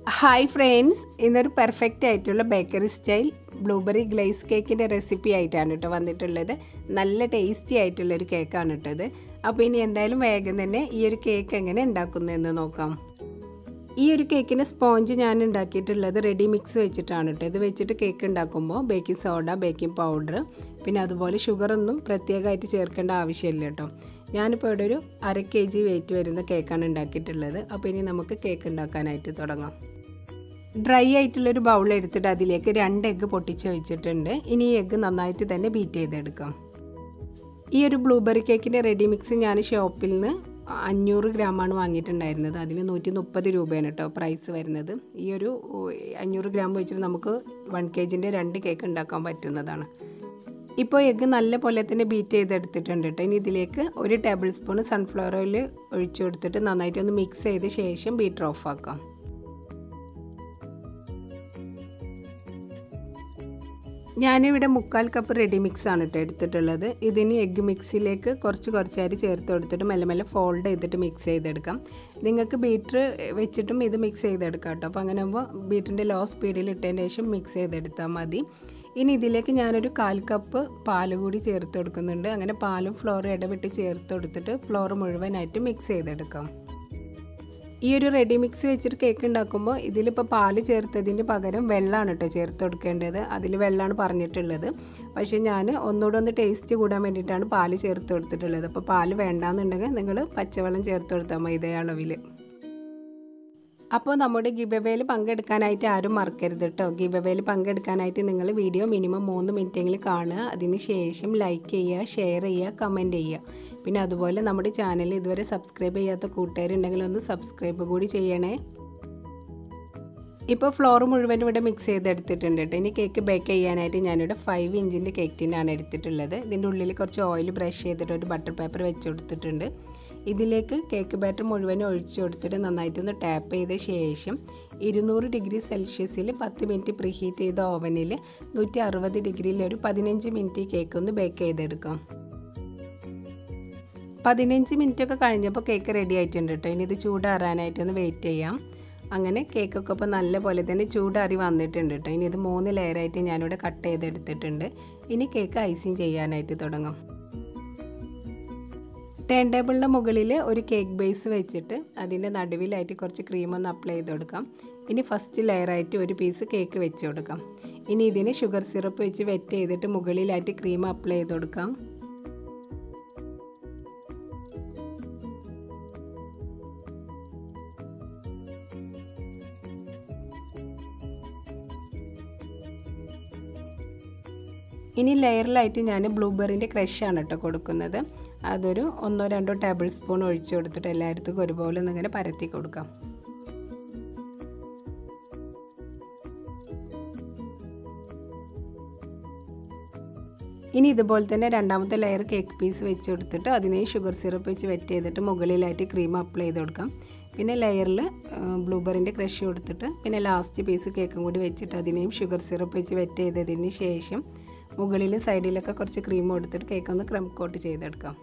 hi friends ഇന്നൊരു perfect ആയിട്ടുള്ള bakery style blueberry glaze കേക്കിൻ്റെ റെസിപ്പി ആയിട്ടാണ് കേട്ടോ വന്നിട്ടുള്ളത് നല്ല ടേസ്റ്റി ആയിട്ടുള്ള ഒരു കേക്കാണ് കേട്ടോ ഇത് അപ്പോൾ ഇനി എന്തായാലും വേഗം തന്നെ ഈ ഒരു കേക്ക് എങ്ങനെ ഉണ്ടാക്കുന്നതെന്ന് നോക്കാം ഈ ഒരു കേക്കിന് സ്പോഞ്ച് ഞാൻ ഉണ്ടാക്കിയിട്ടുള്ളത് റെഡി മിക്സ് വെച്ചിട്ടാണ് കേട്ടോ ഇത് വെച്ചിട്ട് കേക്ക് ഉണ്ടാക്കുമ്പോൾ ബേക്കിംഗ് സോഡ ബേക്കിംഗ് പൗഡർ പിന്നെ അതുപോലെ ഷുഗറൊന്നും പ്രത്യേകമായിട്ട് ചേർക്കേണ്ട ആവശ്യമില്ല കേട്ടോ ഞാനിപ്പോൾ ഇവിടെ ഒരു അര കെ ജി വെയിറ്റ് വരുന്ന കേക്കാണ് ഉണ്ടാക്കിയിട്ടുള്ളത് അപ്പോൾ ഇനി നമുക്ക് കേക്ക് ഉണ്ടാക്കാനായിട്ട് തുടങ്ങാം ഡ്രൈ ആയിട്ടുള്ളൊരു ബൗൾ എടുത്തിട്ട് അതിലേക്ക് രണ്ട് എഗ്ഗ് പൊട്ടിച്ച് വെച്ചിട്ടുണ്ട് ഇനി ഈ എഗ്ഗ് നന്നായിട്ട് തന്നെ ബീറ്റ് ചെയ്തെടുക്കാം ഈ ഒരു ബ്ലൂബെറി കേക്കിൻ്റെ റെഡി മിക്സ് ഞാൻ ഷോപ്പിൽ നിന്ന് അഞ്ഞൂറ് ഗ്രാമാണ് വാങ്ങിയിട്ടുണ്ടായിരുന്നത് അതിന് നൂറ്റി മുപ്പത് രൂപയാണ് കേട്ടോ പ്രൈസ് വരുന്നത് ഈ ഒരു അഞ്ഞൂറ് ഗ്രാം വെച്ചിട്ട് നമുക്ക് വൺ കെ ജിൻ്റെ രണ്ട് കേക്ക് ഉണ്ടാക്കാൻ പറ്റുന്നതാണ് ഇപ്പോൾ എഗ്ഗ് നല്ല പോലെ തന്നെ ബീറ്റ് ചെയ്തെടുത്തിട്ടുണ്ട് കേട്ടോ ഇനി ഇതിലേക്ക് ഒരു ടേബിൾ സ്പൂൺ സൺഫ്ലവർ ഓയിൽ ഒഴിച്ചു കൊടുത്തിട്ട് നന്നായിട്ട് ഒന്ന് മിക്സ് ചെയ്ത ശേഷം ബീറ്റർ ഓഫ് ആക്കാം ഞാനിവിടെ മുക്കാൽ കപ്പ് റെഡി മിക്സ് ആണ് കേട്ടോ എടുത്തിട്ടുള്ളത് ഇതിന് എഗ്ഗ് മിക്സിലേക്ക് കുറച്ച് കുറച്ചായിട്ട് ചേർത്ത് കൊടുത്തിട്ട് മെല്ലെ മെല്ലെ ഫോൾഡ് ചെയ്തിട്ട് മിക്സ് ചെയ്തെടുക്കാം നിങ്ങൾക്ക് ബീറ്റർ വെച്ചിട്ടും ഇത് മിക്സ് ചെയ്തെടുക്കാം കേട്ടോ അപ്പോൾ അങ്ങനെ ആകുമ്പോൾ ബീറ്ററിൻ്റെ ലോ സ്പീഡിൽ ഇട്ടതിന് ശേഷം മിക്സ് ചെയ്തെടുത്താൽ മതി ഇനി ഇതിലേക്ക് ഞാനൊരു കാൽ കപ്പ് പാൽ കൂടി ചേർത്ത് കൊടുക്കുന്നുണ്ട് അങ്ങനെ പാലും ഫ്ലോറും ഇടവിട്ട് ചേർത്ത് കൊടുത്തിട്ട് ഫ്ലോർ മുഴുവനായിട്ട് മിക്സ് ചെയ്തെടുക്കാം ഈ ഒരു റെഡി മിക്സ് വെച്ചിട്ട് കേക്ക് ഉണ്ടാക്കുമ്പോൾ ഇതിലിപ്പോൾ പാല് ചേർത്തതിന് പകരം വെള്ളമാണ് കേട്ടോ ചേർത്ത് കൊടുക്കേണ്ടത് അതിൽ വെള്ളമാണ് പറഞ്ഞിട്ടുള്ളത് പക്ഷേ ഞാൻ ഒന്നുകൂടെ ഒന്ന് ടേസ്റ്റ് കൂടാൻ വേണ്ടിയിട്ടാണ് പാല് ചേർത്ത് കൊടുത്തിട്ടുള്ളത് അപ്പോൾ പാല് വേണ്ടാന്നുണ്ടെങ്കിൽ നിങ്ങൾ പച്ചവെള്ളം ചേർത്ത് കൊടുത്താൽ മതി ഇതേ അളവിൽ അപ്പോൾ നമ്മുടെ ഗിബവേയിൽ പങ്കെടുക്കാനായിട്ട് ആരും മറക്കരുത് കേട്ടോ ഗിബവേയിൽ പങ്കെടുക്കാനായിട്ട് നിങ്ങൾ വീഡിയോ മിനിമം മൂന്ന് മിനിറ്റെങ്കിലും കാണുക അതിന് ശേഷം ലൈക്ക് ചെയ്യുക ഷെയർ ചെയ്യുക കമൻറ്റ് ചെയ്യുക പിന്നെ അതുപോലെ നമ്മുടെ ചാനൽ ഇതുവരെ സബ്സ്ക്രൈബ് ചെയ്യാത്ത കൂട്ടുകാരുണ്ടെങ്കിൽ ഒന്ന് സബ്സ്ക്രൈബ് കൂടി ചെയ്യണേ ഇപ്പോൾ ഫ്ലോർ മുഴുവൻ ഇവിടെ മിക്സ് ചെയ്തെടുത്തിട്ടുണ്ട് കേട്ടോ ഇനി കേക്ക് ബേക്ക് ചെയ്യാനായിട്ട് ഞാനിവിടെ ഫൈവ് ഇഞ്ചിൻ്റെ കേക്ക് ടിന്നാണ് എടുത്തിട്ടുള്ളത് ഇതിൻ്റെ ഉള്ളിൽ കുറച്ച് ഓയിൽ ബ്രഷ് ചെയ്തിട്ട് ഒരു ബട്ടർ പേപ്പർ വെച്ച് കൊടുത്തിട്ടുണ്ട് ഇതിലേക്ക് കേക്ക് ബാറ്റർ മുഴുവൻ ഒഴിച്ചു കൊടുത്തിട്ട് നന്നായിട്ടൊന്ന് ടാപ്പ് ചെയ്ത ശേഷം ഇരുന്നൂറ് ഡിഗ്രി സെൽഷ്യസിൽ പത്ത് മിനിറ്റ് പ്രീഹീറ്റ് ചെയ്ത ഓവനിൽ നൂറ്റി അറുപത് ഡിഗ്രിയിൽ ഒരു പതിനഞ്ച് മിനിറ്റ് കേക്ക് ഒന്ന് ബേക്ക് ചെയ്തെടുക്കാം പതിനഞ്ച് മിനിറ്റ് ഒക്കെ കഴിഞ്ഞപ്പോൾ കേക്ക് റെഡി ആയിട്ടുണ്ട് കേട്ടോ ഇനി ഇത് ചൂടാറാനായിട്ടൊന്ന് വെയിറ്റ് ചെയ്യാം അങ്ങനെ കേക്കൊക്കെ ഇപ്പോൾ നല്ല പോലെ തന്നെ ചൂടാറി വന്നിട്ടുണ്ട് കേട്ടോ ഇനി ഇത് മൂന്ന് ലെയറായിട്ട് ഞാനിവിടെ കട്ട് ചെയ്തെടുത്തിട്ടുണ്ട് ഇനി കേക്ക് ഐസിങ് ചെയ്യാനായിട്ട് തുടങ്ങാം ടേൺ ടേബിളിൻ്റെ മുകളിൽ ഒരു കേക്ക് ബേസ് വെച്ചിട്ട് അതിൻ്റെ നടുവിലായിട്ട് കുറച്ച് ക്രീം ഒന്ന് അപ്ലൈ ചെയ്ത് കൊടുക്കാം ഇനി ഫസ്റ്റ് ലെയറായിട്ട് ഒരു പീസ് കേക്ക് വെച്ച് കൊടുക്കാം ഇനി ഇതിന് ഷുഗർ സിറപ്പ് വെച്ച് വെറ്റ് ചെയ്തിട്ട് മുകളിലായിട്ട് ക്രീം അപ്ലൈ ചെയ്ത് കൊടുക്കാം ഇനി ലെയറിലായിട്ട് ഞാൻ ബ്ലൂബെറിൻ്റെ ക്രഷാണ് കേട്ടോ കൊടുക്കുന്നത് അതൊരു ഒന്നോ രണ്ടോ ടേബിൾ സ്പൂൺ ഒഴിച്ചു കൊടുത്തിട്ട് എല്ലായിടത്തും ഒരുപോലെ ഒന്നിങ്ങനെ പരത്തി കൊടുക്കാം ഇനി ഇതുപോലെ തന്നെ രണ്ടാമത്തെ ലെയർ കേക്ക് പീസ് വെച്ച് കൊടുത്തിട്ട് അതിനെ ഷുഗർ സിറപ്പ് വെച്ച് വെറ്റ് ചെയ്തിട്ട് മുകളിലായിട്ട് ക്രീം അപ്ലൈ ചെയ്ത് കൊടുക്കാം പിന്നെ ലെയറിൽ ബ്ലൂബെറിൻ്റെ ക്രഷ് കൊടുത്തിട്ട് പിന്നെ ലാസ്റ്റ് പീസ് കേക്കും കൂടി വെച്ചിട്ട് അതിനെയും ഷുഗർ സിറപ്പ് വെച്ച് വെറ്റ് ചെയ്തതിന് ശേഷം മുകളിലും സൈഡിലൊക്കെ കുറച്ച് ക്രീം കൊടുത്തിട്ട് കേക്ക് ഒന്ന് ക്രം കോട്ട് ചെയ്തെടുക്കാം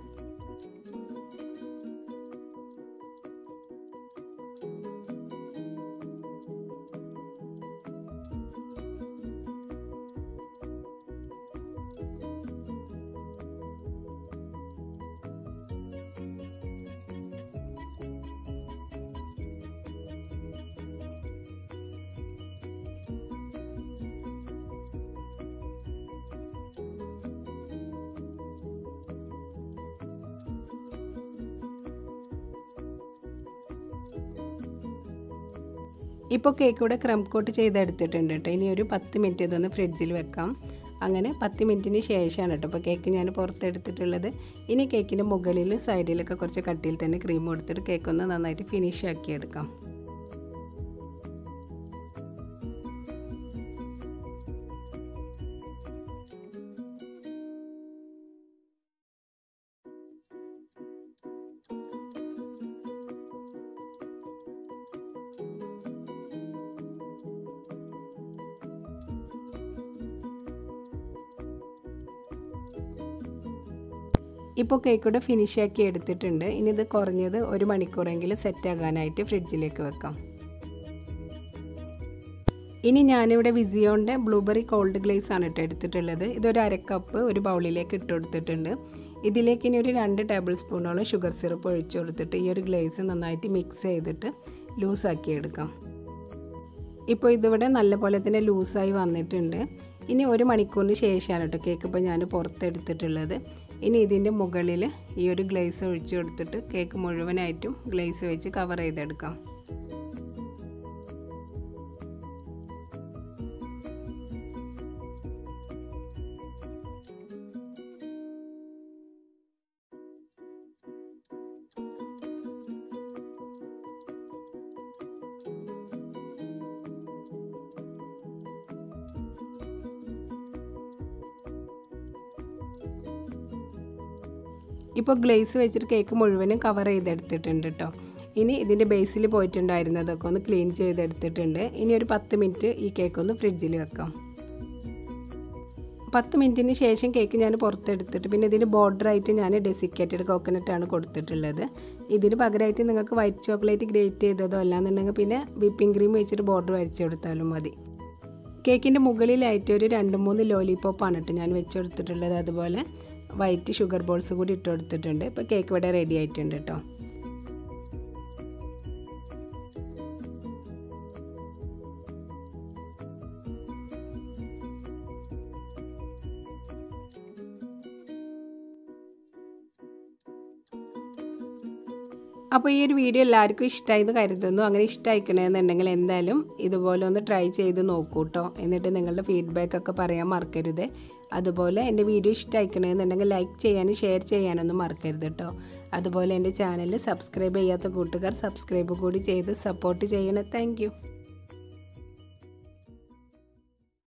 ഇപ്പോൾ കേക്ക് ഇവിടെ ക്രം കോട്ട് ചെയ്തെടുത്തിട്ടുണ്ട് കേട്ടോ ഇനി ഒരു പത്ത് മിനിറ്റ് ഇതൊന്ന് ഫ്രിഡ്ജിൽ വെക്കാം അങ്ങനെ പത്ത് മിനിറ്റിന് ശേഷമാണ് കേട്ടോ ഇപ്പോൾ കേക്ക് ഞാൻ പുറത്തെടുത്തിട്ടുള്ളത് ഇനി കേക്കിൻ്റെ മുകളിൽ സൈഡിലൊക്കെ കുറച്ച് കട്ടിയിൽ തന്നെ ക്രീം കൊടുത്തിട്ട് കേക്ക് ഒന്ന് നന്നായിട്ട് ഫിനിഷ് ആക്കി എടുക്കാം ഇപ്പോൾ കേക്കൂടെ ഫിനിഷ് ആക്കി എടുത്തിട്ടുണ്ട് ഇനി ഇത് കുറഞ്ഞത് ഒരു മണിക്കൂറെങ്കിലും സെറ്റ് ആകാനായിട്ട് ഫ്രിഡ്ജിലേക്ക് വെക്കാം ഇനി ഞാനിവിടെ വിസിയോൻ്റെ ബ്ലൂബെറി കോൾഡ് ഗ്ലേസ് ആണ് ഇട്ട് എടുത്തിട്ടുള്ളത് ഇതൊരു അരക്കപ്പ് ഒരു ബൗളിലേക്ക് ഇട്ട് കൊടുത്തിട്ടുണ്ട് ഇതിലേക്ക് ഇനി ഒരു രണ്ട് ടേബിൾ സ്പൂണോളം ഷുഗർ സിറപ്പ് ഒഴിച്ചു കൊടുത്തിട്ട് ഈ ഒരു ഗ്ലേസ് നന്നായിട്ട് മിക്സ് ചെയ്തിട്ട് ലൂസാക്കി എടുക്കാം ഇപ്പോൾ ഇതിവിടെ നല്ലപോലെ തന്നെ ലൂസായി വന്നിട്ടുണ്ട് ഇനി ഒരു മണിക്കൂറിന് ശേഷമാണ് കേട്ടോ കേക്ക് ഇപ്പോൾ ഞാൻ പുറത്തെടുത്തിട്ടുള്ളത് ഇനി ഇതിൻ്റെ മുകളിൽ ഈ ഒരു ഗ്ലേസ് ഒഴിച്ചു കൊടുത്തിട്ട് കേക്ക് മുഴുവനായിട്ടും ഗ്ലേസ് വെച്ച് കവർ ചെയ്തെടുക്കാം ഇപ്പോൾ ഗ്ലേസ് വെച്ചിട്ട് കേക്ക് മുഴുവനും കവർ ചെയ്തെടുത്തിട്ടുണ്ട് കേട്ടോ ഇനി ഇതിൻ്റെ ബേസിൽ പോയിട്ടുണ്ടായിരുന്നതൊക്കെ ഒന്ന് ക്ലീൻ ചെയ്തെടുത്തിട്ടുണ്ട് ഇനി ഒരു പത്ത് മിനിറ്റ് ഈ കേക്ക് ഒന്ന് ഫ്രിഡ്ജിൽ വെക്കാം പത്ത് മിനിറ്റിന് ശേഷം കേക്ക് ഞാൻ പുറത്തെടുത്തിട്ട് പിന്നെ ഇതിന് ബോർഡറായിട്ട് ഞാൻ ഡെസിക്കേറ്റഡ് കോക്കനട്ടാണ് കൊടുത്തിട്ടുള്ളത് ഇതിന് പകരമായിട്ട് നിങ്ങൾക്ക് വൈറ്റ് ചോക്ലേറ്റ് ഗ്രേറ്റ് ചെയ്തതോ അല്ലാന്നുണ്ടെങ്കിൽ പിന്നെ വിപ്പിംഗ് ക്രീം വെച്ചിട്ട് ബോർഡർ വരച്ച് കൊടുത്താലും മതി കേക്കിൻ്റെ മുകളിലായിട്ട് ഒരു രണ്ട് മൂന്ന് ലോലിപോപ്പാണ് കേട്ടോ ഞാൻ വെച്ച് കൊടുത്തിട്ടുള്ളത് അതുപോലെ വൈറ്റ് ഷുഗർ ബോൾസ് കൂടി ഇട്ട് കൊടുത്തിട്ടുണ്ട് ഇപ്പോൾ കേക്ക് ഇവിടെ റെഡി ആയിട്ടുണ്ട് കേട്ടോ അപ്പോൾ ഈ ഒരു വീഡിയോ എല്ലാവർക്കും ഇഷ്ടമായി എന്ന് കരുതുന്നു അങ്ങനെ ഇഷ്ടമായിക്കണമെന്നുണ്ടെങ്കിൽ എന്തായാലും ഇതുപോലെ ഒന്ന് ട്രൈ ചെയ്ത് നോക്കൂ കേട്ടോ എന്നിട്ട് നിങ്ങളുടെ ഫീഡ്ബാക്ക് ഒക്കെ പറയാൻ മറക്കരുത് അതുപോലെ എൻ്റെ വീഡിയോ ഇഷ്ടമായിക്കണമെന്നുണ്ടെങ്കിൽ ലൈക്ക് ചെയ്യാനും ഷെയർ ചെയ്യാനൊന്നും മറക്കരുത് കേട്ടോ അതുപോലെ എൻ്റെ ചാനൽ സബ്സ്ക്രൈബ് ചെയ്യാത്ത കൂട്ടുകാർ സബ്സ്ക്രൈബ് കൂടി ചെയ്ത് സപ്പോർട്ട് ചെയ്യണേ താങ്ക്